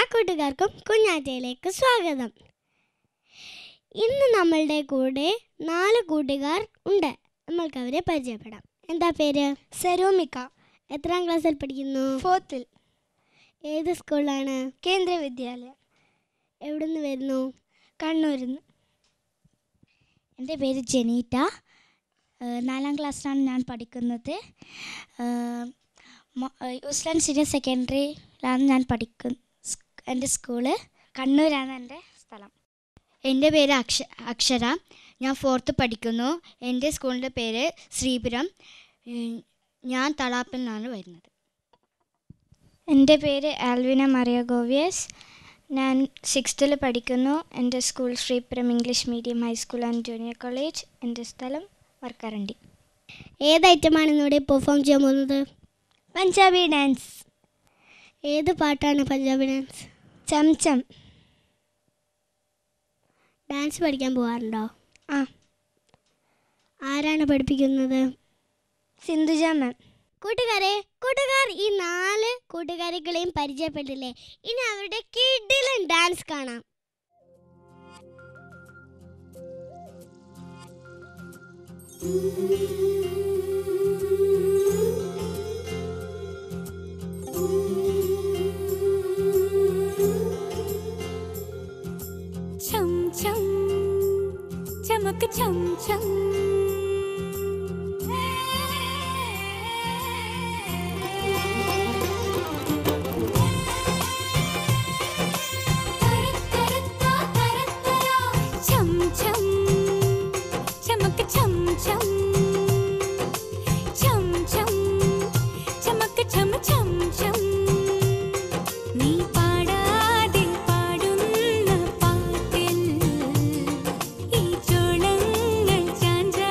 കൂട്ടുകാർക്കും കുഞ്ഞാറ്റയിലേക്ക് സ്വാഗതം ഇന്ന് നമ്മളുടെ കൂടെ നാല് കൂട്ടുകാർ ഉണ്ട് നമ്മൾക്ക് അവരെ പരിചയപ്പെടാം എന്താ പേര് സരോമിക എത്രാം ക്ലാസ്സിൽ പഠിക്കുന്നു ഫോർത്തിൽ ഏത് സ്കൂളാണ് കേന്ദ്ര വിദ്യാലയം എവിടുന്ന് വരുന്നു കണ്ണൂരിൽ നിന്ന് എൻ്റെ പേര് ജെനീറ്റ ഏഹ് നാലാം ക്ലാസ്സിലാണ് ഞാൻ പഠിക്കുന്നത് ഏഹ് മൊ- ഏഹ് ഉസ്ലാൻ സീനിയർ സെക്കൻഡറിയിലാണ് ഞാൻ പഠിക്കുന്ന എൻ്റെ സ്കൂള് കണ്ണൂരാണ് എൻ്റെ സ്ഥലം എൻ്റെ പേര് അക്ഷ അക്ഷര ഞാൻ ഫോർത്ത് പഠിക്കുന്നു എൻ്റെ സ്കൂളിൻ്റെ പേര് ശ്രീപുരം ഉം, ഞാൻ തളാപ്പിൽ നിന്നാണ് വരുന്നത് എൻ്റെ പേര് ആൽവിന മറിയ ഗോവിയസ് ഞാൻ സിക്സ്ത്തിൽ പഠിക്കുന്നു എൻ്റെ school Sreepuram English medium high school and junior college എൻ്റെ സ്ഥലം വർക്കാറണ്ടി ഏത് ഐറ്റമാണ് ഇന്നിവിടെ പെർഫോം ചെയ്യാൻ പോകുന്നത് പഞ്ചാബി ഡാൻസ് ഏത് പാട്ടാണ് പഞ്ചാബി ഡാൻസ് ചംചം ഡാൻസ് പഠിക്കാൻ പോകാറുണ്ടോ ആ ആരാണ് പഠിപ്പിക്കുന്നത് സിന്ധുജ മാം കൂട്ടുകാരെ കൂട്ടുകാർ ഈ നാല് കൂട്ടുകാരികളെയും പരിചയപ്പെട്ടില്ലേ ഇനി അവരുടെ കിഡിലും ഡാൻസ് കാണാം छम छम चमक छम छम छम छम चमक छम छम छम छम चमक छम छम छम നീ പാടാതെ പാടുന്ന പാട്ടിൽ ഈ ചോളങ്ങൾ ചാഞ്ചാടുമ്പോൾ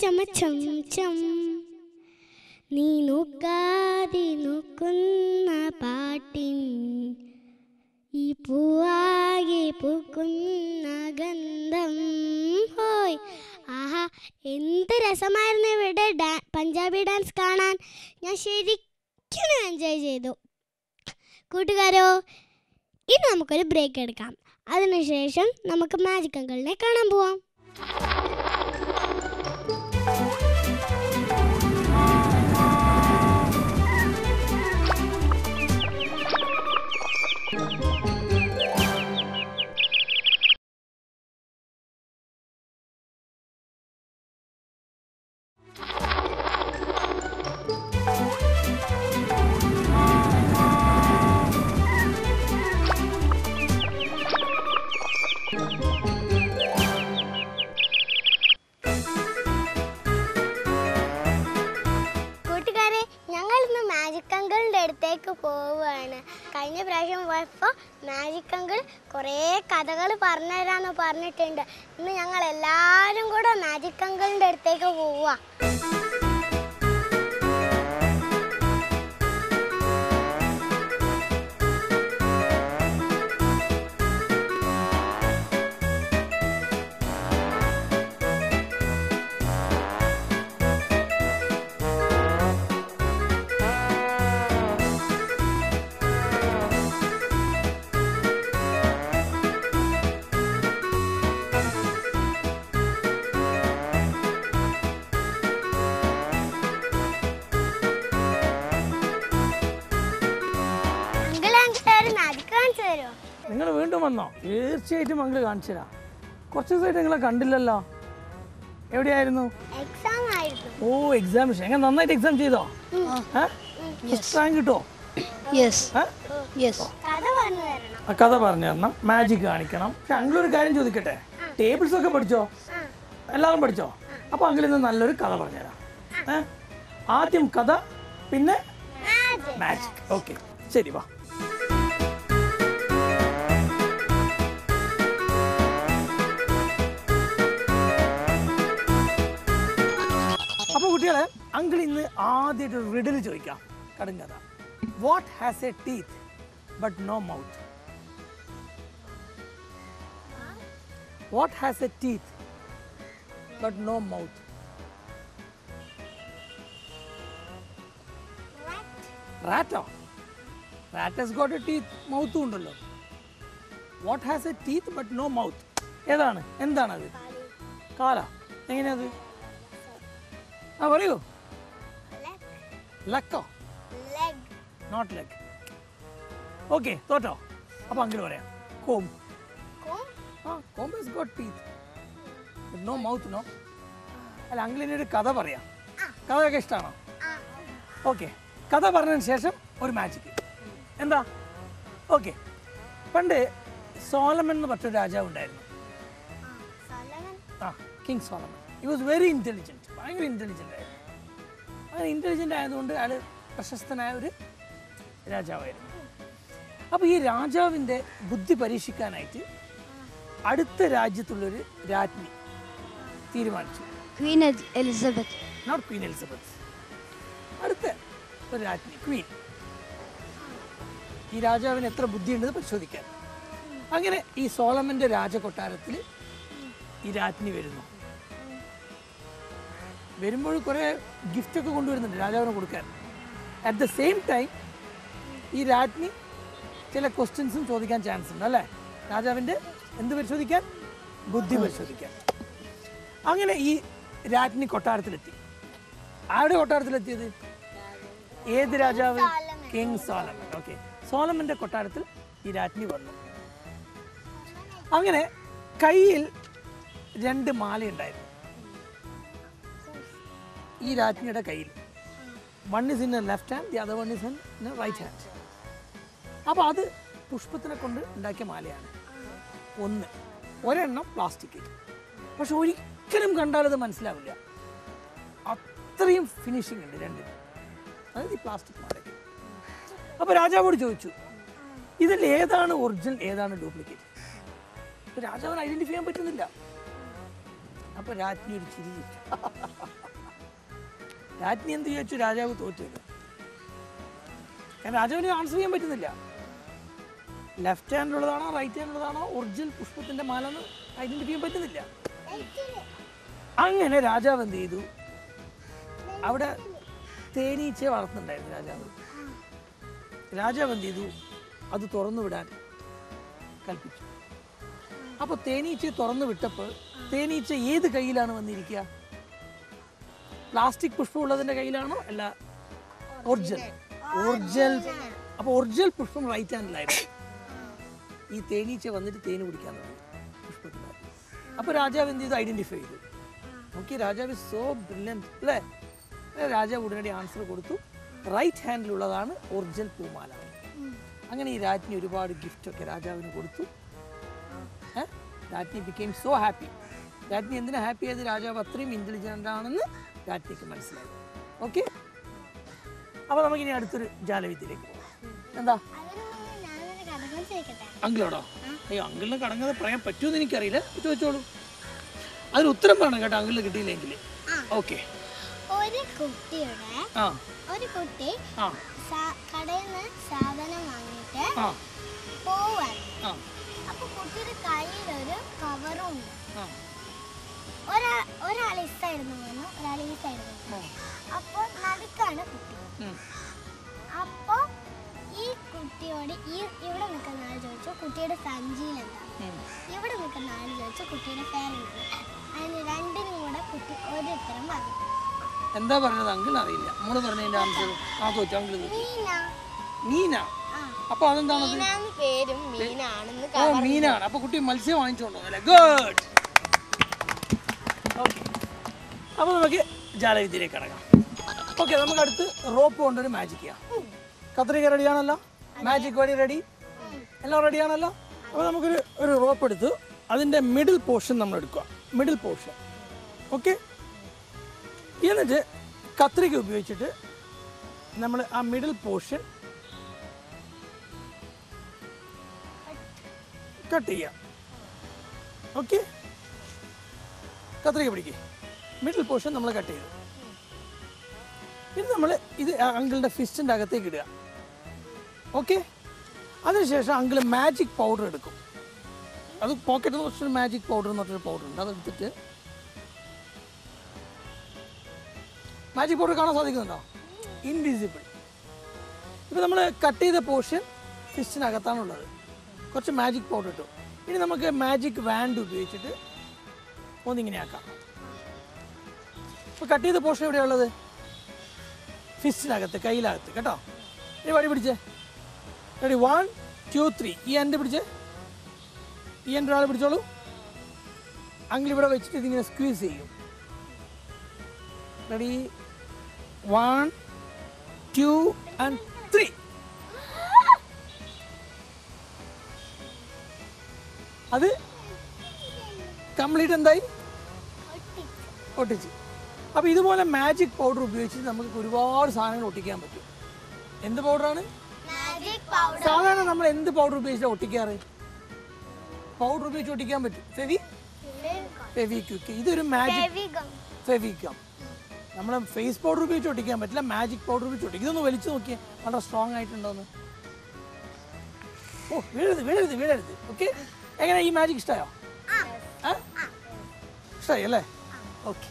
ചമ ചം ചം നീ നോക്കാതെ നോക്കുന്ന പാട്ടിൻ ഈ പൂവാകെ പൂക്കുന്ന ഗന്ധം ഹോയ് ആഹാ എന്ത് രസമായിരുന്നു ഇവിടെ ഡാ പഞ്ചാബി ഡാൻസ് കാണാൻ ഞാൻ ശരിക്കും എൻജോയ് ചെയ്തു കൂട്ടുകാരോ ഇനി നമുക്കൊരു ബ്രേക്ക് എടുക്കാം അതിനുശേഷം നമുക്ക് മാജിക് അങ്കിളിനെ കാണാൻ പോവാം കൂട്ടുകാരെ ഞങ്ങൾ ഇന്ന് മാജിക് അങ്കിളിൻ്റെ അടുത്തേക്ക് പോവുകയാണ് കഴിഞ്ഞ പ്രാവശ്യം പോയപ്പോൾ മാജിക് അങ്കിൾ കുറേ കഥകൾ പറഞ്ഞുതരാമെന്ന് പറഞ്ഞിട്ടുണ്ട് ഇന്ന് ഞങ്ങൾ എല്ലാവരും കൂടെ മാജിക് അങ്കിളിൻ്റെ അടുത്തേക്ക് പോവുക അങ്കിൾ അങ്കിൾ ഒരു മാജിക് കാണിച്ചു തരുമോ നിങ്ങൾ വീണ്ടും വന്നോ തീർച്ചയായിട്ടും മകള് കാണിച്ചു തരാം കുറച്ച് ദിവസമായിട്ട് നിങ്ങളെ കണ്ടില്ലല്ലോ എവിടെയായിരുന്നു എക്സാം ആയിരുന്നു ഓ എക്സാം എങ്ങനെ നന്നായിട്ട് എക്സാം ചെയ്തോ ഫസ്റ്റ് റാങ്ക് കിട്ടോ യെസ് യെസ് കഥ പറഞ്ഞു തരണം ആ കഥ പറഞ്ഞു തരണം മാജിക് കാണിക്കണം പക്ഷെ അങ്കിളൊരു കാര്യം ചോദിക്കട്ടെ ടേബിൾസ് ഒക്കെ പഠിച്ചോ എല്ലാവരും പഠിച്ചോ അപ്പൊ അങ്കിൾ ഇന്ന് നല്ലൊരു കഥ പറഞ്ഞുതരാം ഏ? ആദ്യം കഥ പിന്നെ മാജിക് ഓക്കെ ശരി വാ അപ്പൊ കുട്ടികളെ അങ്കിൾ ഇന്ന് ആദ്യമായിട്ട് ഒരു റിഡിൽ ചോദിക്കാം കടുങ്കഥ what has a teeth but no mouth what has a teeth but no mouth റാറ്റോ rat has got a teeth മൗത്തും ഉണ്ടല്ലോ what has a teeth but no mouth ഏതാണ് എന്താണത് കാല എങ്ങനെയത് ആ പറയൂ ലക്കോ ലെഗ് നോട്ട് ലെഗ് ഓക്കെ തോറ്റോ അപ്പൊ അങ്ങനെ പറയാം കോം ആ comb has got teeth no mouth no അല്ല അങ്കിളിന് ഒരു കഥ പറയാം കഥയൊക്കെ ഇഷ്ടമാണോ ഓക്കെ കഥ പറഞ്ഞതിന് ശേഷം ഒരു മാജിക് എന്താ ഓക്കെ പണ്ട് സോളമൻ എന്ന് പറഞ്ഞൊരു രാജാവ് ഉണ്ടായിരുന്നു ആ king Solomon he was very intelligent ഭയങ്കര ഇൻ്റലിജൻ്റ് ആയിരുന്നു അങ്ങനെ ഇൻ്റലിജൻ്റ് ആയതുകൊണ്ട് അയാൾ പ്രശസ്തനായ ഒരു രാജാവായിരുന്നു അപ്പോൾ ഈ രാജാവിൻ്റെ ബുദ്ധി പരീക്ഷിക്കാനായിട്ട് അടുത്ത രാജ്യത്തുള്ളൊരു രാജ്ഞി തീരുമാനിച്ചു queen Elizabeth not queen Elizabeth അടുത്ത ഒരു രാജ്ഞി ക്വീൻ ഈ രാജാവിന് എത്ര ബുദ്ധിയുണ്ടെന്ന് പരിശോധിക്കാൻ അങ്ങനെ ഈ സോളമന്റെ രാജകൊട്ടാരത്തിൽ ഈ രാജ്ഞി വരുന്നു വരുമ്പോൾ കുറേ ഗിഫ്റ്റ് ഒക്കെ കൊണ്ടുവരുന്നുണ്ട് രാജാവിന് കൊടുക്കാൻ അറ്റ് ദ സെയിം ടൈം ഈ രാജ്ഞി ചില ക്വസ്റ്റ്യൻസും ചോദിക്കാൻ ചാൻസ് ഉണ്ട് അല്ലേ രാജാവിൻ്റെ എന്ത് പരിശോധിക്കാൻ ബുദ്ധി പരിശോധിക്കാൻ അങ്ങനെ ഈ രാജ്ഞി കൊട്ടാരത്തിലെത്തി ആരുടെ കൊട്ടാരത്തിലെത്തിയത് ഏത് രാജാവ് കിങ് സോളമൻ ഓക്കെ സോളമന്റെ കൊട്ടാരത്തിൽ ഈ രാജ്ഞി വന്നു അങ്ങനെ കയ്യിൽ രണ്ട് മാലയുണ്ടായിരുന്നു ഈ രാജ്ഞിയുടെ കയ്യിൽ one is in left hand the other one is in right hand അപ്പോൾ അത് പുഷ്പത്തിനെ കൊണ്ട് ഉണ്ടാക്കിയ മാലയാണ് ഒന്ന് ഒരെണ്ണം പ്ലാസ്റ്റിക് പക്ഷെ ഒരിക്കലും കണ്ടാലത് മനസ്സിലാവില്ല അത്രയും ഫിനിഷിംഗ് ഉണ്ട് രണ്ടിനും അതായത് ഈ പ്ലാസ്റ്റിക് മാലയ്ക്ക് അപ്പോൾ രാജാവോട് ചോദിച്ചു ഇതിൽ ഏതാണ് ഒറിജിനൽ ഏതാണ് ഡ്യൂപ്ലിക്കേറ്റ് രാജാവിന് ഐഡന്റിഫൈ ചെയ്യാൻ പറ്റുന്നില്ല അപ്പോൾ രാജ്ഞി ഒരു ചിരി ചിരിച്ചു. രാജ്ഞി എന്ത് ചോദിച്ചു രാജാവ് തോറ്റത് കാരണം രാജാവിന് ആൻസർ ചെയ്യാൻ പറ്റുന്നില്ല ലെഫ്റ്റ് ഹാൻഡിലുള്ളതാണോ റൈറ്റ് ഹാൻഡിലുള്ളതാണോ ഒറിജിനൽ പുഷ്പത്തിന്റെ മാല എന്ന് ഐഡന്റിഫൈ ചെയ്യാൻ പറ്റുന്നില്ല അങ്ങനെ രാജാവ് എന്ത് ചെയ്തു അവിടെ തേനീച്ചയെ വളർത്തുന്നുണ്ടായിരുന്നു രാജാവ് രാജാവ് എന്ത് ചെയ്തു അത് തുറന്നു വിടാൻ കൽപ്പിച്ചു അപ്പോൾ തേനീച്ചയെ തുറന്നു വിട്ടപ്പോൾ തേനീച്ച ഏത് കയ്യിലാണ് വന്നിരിക്കുക പ്ലാസ്റ്റിക് പുഷ്പം ഉള്ളതിന്റെ കയ്യിലാണോ അല്ല ഒറിജിനൽ ഒറിജിനൽ അപ്പോൾ ഒറിജിനൽ പുഷ്പം റൈറ്റ് ഹാൻഡിലായിരുന്നു ഈ തേനീച്ച വന്നിട്ട് തേന് കുടിക്കാൻ തുടങ്ങി പുഷ്പത്തിനകത്ത് അപ്പോൾ രാജാവ് എന്ത് ചെയ്തു ഐഡന്റിഫൈ ചെയ്തു നോക്കി രാജാവ് സോ ബ്രില്യൻറ്റ് അല്ലേ അങ്ങനെ രാജാവ് ഉടനടി ആൻസർ കൊടുത്തു റൈറ്റ് ഹാൻഡിലുള്ളതാണ് ഒറിജിനൽ പൂമാല അങ്ങനെ ഈ രാജ്ഞി ഒരുപാട് gift ഒക്കെ രാജാവിന് കൊടുത്തു ഏ? രാജ്ഞി ബിക്കെയിം സോ ഹാപ്പി രാജ്ഞി എന്തിനാ ഹാപ്പി ആയത് രാജാവ് അത്രയും ഇൻ്റലിജൻ്റ് ആണെന്ന് രാജ്ഞിക്ക് മനസ്സിലായി ഓക്കെ അപ്പോൾ നമുക്കിനി അടുത്തൊരു ജാലവിദ്യയിലേക്ക് പോകാം എന്താ അതിന് മുന്നേ ഞാനൊരു കഥകൾ ചോദിക്കട്ടെ അങ്കിളോടോ അയ്യോ അങ്കിളിന് കടങ്ങാതെ പറയാൻ പറ്റുമെന്ന് എനിക്കറിയില്ല ചോദിച്ചോളൂ അതിന് ഉത്തരം പറയണം കേട്ടോ അങ്കിളിന് കിട്ടിയില്ലെങ്കിൽ ഓക്കെ ഒരു കുട്ടിയുടെ ആ ഒരു കുട്ടി ആ സാ- കടയിൽ നിന്ന് സാധനം വാങ്ങിയിട്ട് ആ പോവാൻ ആ അപ്പൊ കുട്ടിയുടെ കയ്യിലൊരു കവറും ഉണ്ട് ആ ഒരാ ഒരാൾ ഈ സൈഡിൽ നിന്ന് വന്നു ഒരാൾ ഈ സൈഡിൽ നിന്ന് വന്നു അപ്പോൾ നടുക്കാണ് കുട്ടി ഉം. അപ്പോൾ ഈ കുട്ടിയോട് ഈ ഇവിടെ നിൽക്കുന്ന ആൾ ചോദിച്ചു കുട്ടിയുടെ സഞ്ചിയിൽ എന്താണ് ഉം. ഇവിടെ നിൽക്കുന്ന ആൾ ചോദിച്ചു കുട്ടിയുടെ പേരെന്താണ് അതിന് രണ്ടിനും കൂടെ കുട്ടി ഒരു ഉത്തരം പറഞ്ഞു എന്താ പറഞ്ഞത് അങ്കിളിന് അറിയില്ല മോള് പറഞ്ഞതിന്റെ ആൻസർ ആ തോറ്റു അങ്കിൾ മീന മീന ആ അപ്പൊ അതെന്താണത് മീനാന്ന് പേരും മീനാണെന്ന് ഓ മീനാണ് അപ്പൊ കുട്ടി മത്സ്യം വാങ്ങിച്ചോണ്ടോ അല്ലേ ഗുഡ് ഓക്കെ അപ്പൊ നമുക്ക് ജാലവിദ്യയിലേക്ക് കടക്കാം ഓക്കെ നമുക്ക് അടുത്ത് റോപ്പ് കൊണ്ടൊരു മാജിക് ചെയ്യാം കത്രിക റെഡിയാണല്ലോ മാജിക് വടി റെഡി എല്ലാം റെഡിയാണല്ലോ അപ്പോൾ നമുക്കൊരു ഒരു റോപ്പ് എടുത്ത് അതിൻ്റെ മിഡിൽ പോർഷൻ നമ്മൾ എടുക്കുക മിഡിൽ പോർഷൻ ഓക്കെ എന്നിട്ട് കത്രിക ഉപയോഗിച്ചിട്ട് നമ്മൾ ആ മിഡിൽ പോർഷൻ കട്ട് ചെയ്യാം ഓക്കെ കത്രിക പിടിക്കുക മിഡിൽ പോർഷൻ നമ്മൾ കട്ട് ചെയ്തു ഇത് നമ്മൾ ഇത് അങ്കിളിൻ്റെ ഫിസ്റ്റിൻ്റെ അകത്തേക്ക് ഇടുക ഓക്കെ അതിനുശേഷം അങ്കിൾ മാജിക് പൗഡർ എടുക്കും അത് പോക്കറ്റിൽ നിന്ന് കുറച്ചൊരു മാജിക് പൗഡർ എന്ന് പറഞ്ഞൊരു പൗഡർ ഉണ്ട് അതെടുത്തിട്ട് മാജിക് പൗഡർ കാണാൻ സാധിക്കുന്നുണ്ടോ ഇൻവിസിബിൾ ഇപ്പോൾ നമ്മൾ കട്ട് ചെയ്ത പോർഷൻ ഫിസ്റ്റിനകത്താണുള്ളത് കുറച്ച് മാജിക് പൗഡർ ഇട്ടു ഇനി നമുക്ക് മാജിക് വാൻഡ് ഉപയോഗിച്ചിട്ട് ഒന്നിങ്ങനെ ആക്കാം ഇപ്പോൾ കട്ട് ചെയ്ത പോർഷൻ എവിടെയുള്ളത് ഫിസ്റ്റിനകത്ത് കയ്യിലകത്ത് കേട്ടോ ഇനി വടി പിടിച്ചേ റെഡി വൺ ടു ത്രീ ഈ എൻ്റെ പിടിച്ചേ ഈ എൻ്റെ ഒരാൾ പിടിച്ചോളൂ അങ്കിൾ ഇവിടെ വെച്ചിട്ട് ഇതിങ്ങനെ സ്ക്വീസ് ചെയ്യും ready one two and three അത് കംപ്ലീറ്റ് എന്തായി ഒട്ടിച്ച് അപ്പോൾ ഇതുപോലെ മാജിക് പൗഡർ ഉപയോഗിച്ച് നമുക്ക് ഒരുപാട് സാധനങ്ങൾ ഒട്ടിക്കാൻ പറ്റും എന്ത് പൗഡറാണ് മാജിക് പൗഡർ സാധാരണ നമ്മൾ എന്ത് പൗഡർ ഉപയോഗിച്ചാണ് ഒട്ടിക്കാറ് പൗഡർ ഉപയോഗിച്ച് ഒട്ടിക്കാൻ പറ്റും ഫെവി ഫെവി ക്വിക്ക് ഇതൊരു മാജിക് ഫെവിക്കം നമ്മൾ ഫേസ് പൗഡർ ഉപയോഗിച്ച് ഒട്ടിക്കാൻ പറ്റില്ല മാജിക് പൗഡർ ഉപയോഗിച്ച് ഒട്ടിക്കും ഇതൊന്ന് വലിച്ചു നോക്കിയേ വളരെ സ്ട്രോങ് ആയിട്ടുണ്ടോന്ന് ഓ വീഴരുത് വീഴരുത് വീഴരുത് ഓക്കെ എങ്ങനെ ഈ മാജിക് ഇഷ്ടമായോ ആ? ഇഷ്ടമായി അല്ലേ ഓക്കെ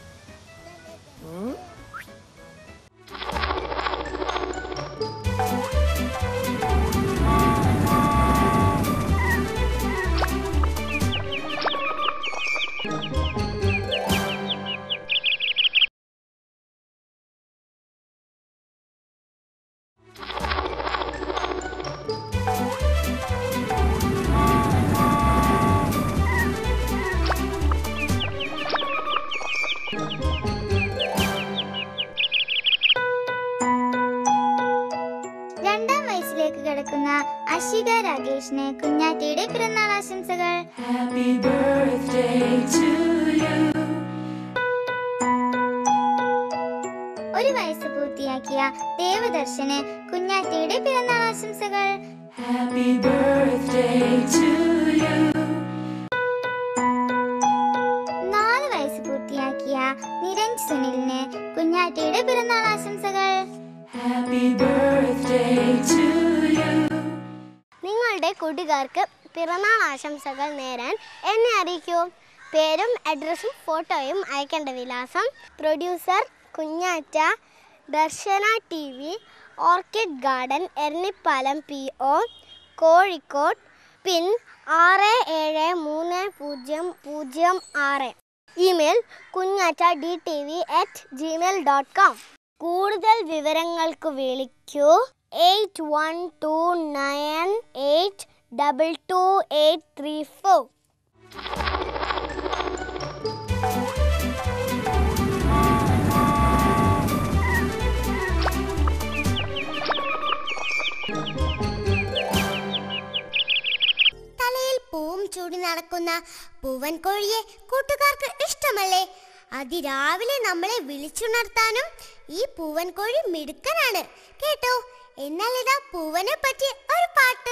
രണ്ടാം വയസ്സിലേക്ക് കിടക്കുന്ന അഷിക രാകേഷിന് കുഞ്ഞാറ്റയുടെ പിറന്നാൾ ആശംസകൾ ഒരു വയസ്സ് പൂർത്തിയാക്കിയ ദേവദർശന് കുഞ്ഞാറ്റയുടെ പിറന്നാൾ ആശംസകൾ നാല് വയസ്സ് പൂർത്തിയാക്കിയ നിരഞ്ജ് സുനിലിന് കുഞ്ഞാറ്റയുടെ കൂട്ടുകാർക്ക് പിറന്നാൾ ആശംസകൾ നേരാൻ എന്നെ അറിയിക്കൂ പേരും അഡ്രസ്സും ഫോട്ടോയും അയക്കേണ്ട വിലാസം producer Kunjatta Darshana T V orchid garden Eranippalam P O Kozhikode pin ആറ് ഏഴ് മൂന്ന് പൂജ്യം പൂജ്യം ആറ് email Kunjatta D T V at Gmail dot com കൂടുതൽ വിവരങ്ങൾക്ക് വിളിക്കൂ eight one two nine eight double two eight three four തലയിൽ പൂവും ചൂടി നടക്കുന്ന പൂവൻ കോഴിയെ കൂട്ടുകാർക്ക് ഇഷ്ടമല്ലേ അതിരാവിലെ നമ്മളെ വിളിച്ചുണർത്താനും ഈ പൂവൻ കോഴി മിടുക്കനാണ് കേട്ടോ എന്നാൽ ഇതാ പൂവനെ പറ്റി ഒരു പാട്ട്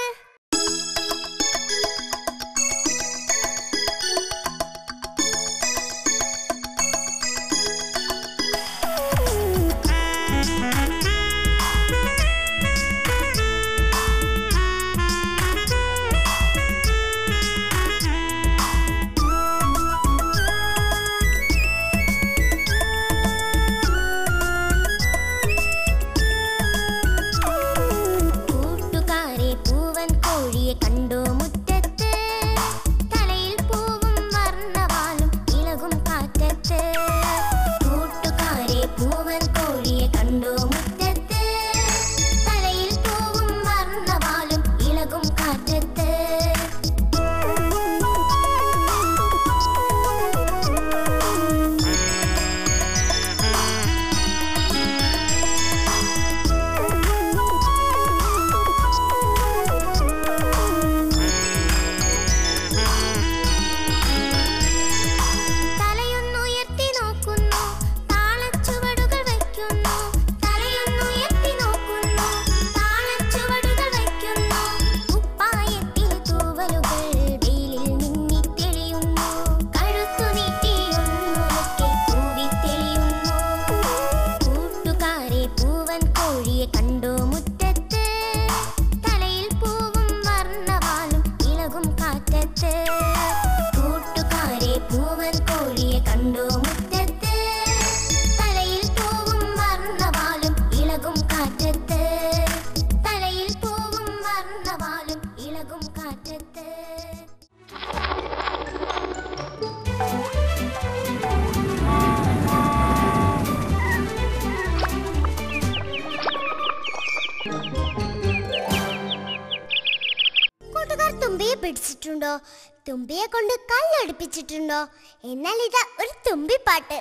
കൂട്ടുകാരെ പൂവൻ കോഴിയെ കണ്ടോ മുറ്റത്ത് തലയിൽ പൂവും വർണ്ണവാലും ഇളകും കാറ്റത്ത് കൂട്ടുകാരെ പൂവൻ കോഴിയെ കണ്ടോ മുറ്റത്ത് തലയിൽ പൂവും വർണ്ണവാലും ഇളകും കാറ്റത്ത് തലയൊന്നുയർത്തി നോക്കുന്നു താളച്ചുവടുകൾ വയ്ക്കുന്നു തലയൊന്നുയർത്തി നോക്കുന്നു താളച്ചുവടുകൾ വയ്ക്കുന്നു കുപ്പായത്തിൽ തൂവലുകൾ വെയിലിൽ മിന്നി തെളിയുന്നു കഴുത്തു നീട്ടിയൊന്നുറക്കെ കൂവി തെളിയുന്നു കൂട്ടുകാരെ പൂവൻ കോഴിയെ കണ്ടോ മുറ്റത്ത് തലയിൽ പൂവും വർണ്ണവാലും ഇളകും കാറ്റത്ത് കൂട്ടുകാരെ പൂവൻ കോഴിയെ കണ്ടോ മുറ്റത്ത് തലയിൽ പൂവും വർണ്ണവാലും ഇളകും കാറ്റത്ത് തലയിൽ പൂവും വർണ്ണവാലും ഇളകും കാറ്റത്ത് കൂട്ടുകാർ തുമ്പിയെ പിടിച്ചിട്ടുണ്ടോ തുമ്പിയെ കൊണ്ട് കല്ലടുപ്പിച്ചിട്ടുണ്ടോ എന്നാൽ ഇതാ ഒരു തുമ്പിപ്പാട്ട്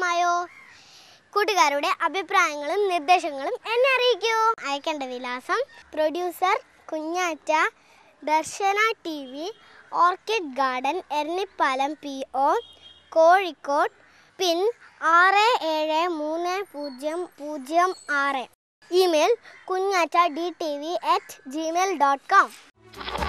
ഇഷ്ടമായോ കൂട്ടുകാരുടെ അഭിപ്രായങ്ങളും നിർദ്ദേശങ്ങളും എന്നെ അറിയിക്കൂ അയക്കേണ്ട വിലാസം producer Kunjatta Darshana T V orchid garden Eranippalam P O Kozhikode pin ആറ് ഏഴ് മൂന്ന് പൂജ്യം പൂജ്യം ആറ് email Kunjatta D T V at Gmail dot com